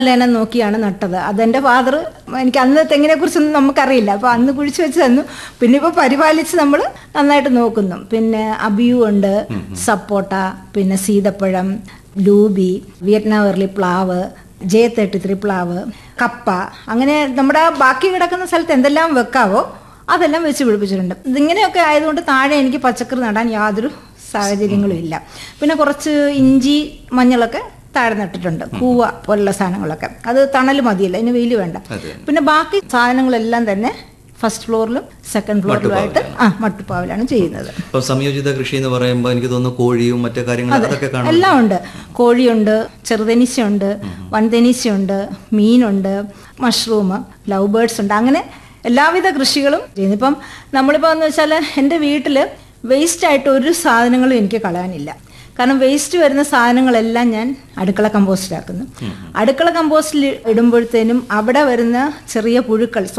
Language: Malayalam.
ലേനം നോക്കിയാണ് നട്ടത് അതെന്റെ ഫാദർ എനിക്ക് അന്ന് തെങ്ങിനെ കുറിച്ചൊന്നും നമുക്കറിയില്ല അപ്പൊ അന്ന് കുഴിച്ചു വെച്ച് തന്നു പിന്നെ ഇപ്പൊ പരിപാലിച്ച് നമ്മൾ നന്നായിട്ട് നോക്കുന്നു പിന്നെ അബിയു ഉണ്ട് സപ്പോട്ട പിന്നെ സീതപ്പഴം ലൂബി വിയറ്റ്നാം വെർലി പ്ലാവ് ജെ തേർട്ടി ത്രീ പ്ലാവ് കപ്പ അങ്ങനെ നമ്മുടെ ബാക്കി കിടക്കുന്ന സ്ഥലത്ത് എന്തെല്ലാം വെക്കാവോ അതെല്ലാം വെച്ച് പിടിപ്പിച്ചിട്ടുണ്ട് ഇതിങ്ങനെയൊക്കെ ആയതുകൊണ്ട് താഴെ എനിക്ക് പച്ചക്കറി നടാൻ യാതൊരു സാഹചര്യങ്ങളും ഇല്ല പിന്നെ കുറച്ച് ഇഞ്ചി മഞ്ഞളൊക്കെ താഴെ നട്ടിട്ടുണ്ട് കൂവ പോലുള്ള സാധനങ്ങളൊക്കെ അത് തണൽ മതിയല്ല അതിന് വെയിൽ വേണ്ട അതെ. പിന്നെ ബാക്കി സാധനങ്ങളെല്ലാം തന്നെ ഫസ്റ്റ് ഫ്ലോറിലും സെക്കൻഡ് ഫ്ലോറിലുമായിട്ട് ആ മട്ടുപ്പാവിലാണ് ചെയ്യുന്നത് ഇപ്പൊ സംയോജിത കൃഷി എന്ന് പറയുമ്പോൾ എനിക്ക് തോന്നുന്നു കോഴിയും മറ്റു കാര്യങ്ങളും അതൊക്കെ കാണും എല്ലാം ഉണ്ട് കോഴിയുണ്ട് ചെറുതെനീശയുണ്ട് വൻതെനീശയുണ്ട് മീനുണ്ട് മഷ്റൂം ലവ് ബേർഡ്സ് ഉണ്ട് അങ്ങനെ എല്ലാവിധ കൃഷികളും ചെയ്യുന്നു ഇപ്പം നമ്മളിപ്പോൾ എന്ന് വെച്ചാൽ എൻ്റെ വീട്ടിൽ വേസ്റ്റ് ആയിട്ട് ഒരു സാധനങ്ങളും എനിക്ക് കളയാനില്ല കാരണം വേസ്റ്റ് വരുന്ന സാധനങ്ങളെല്ലാം ഞാൻ അടുക്കള കമ്പോസ്റ്റിലാക്കുന്നു അടുക്കള കമ്പോസ്റ്റിൽ ഇടുമ്പോഴത്തേനും അവിടെ വരുന്ന ചെറിയ പുഴുക്കൾ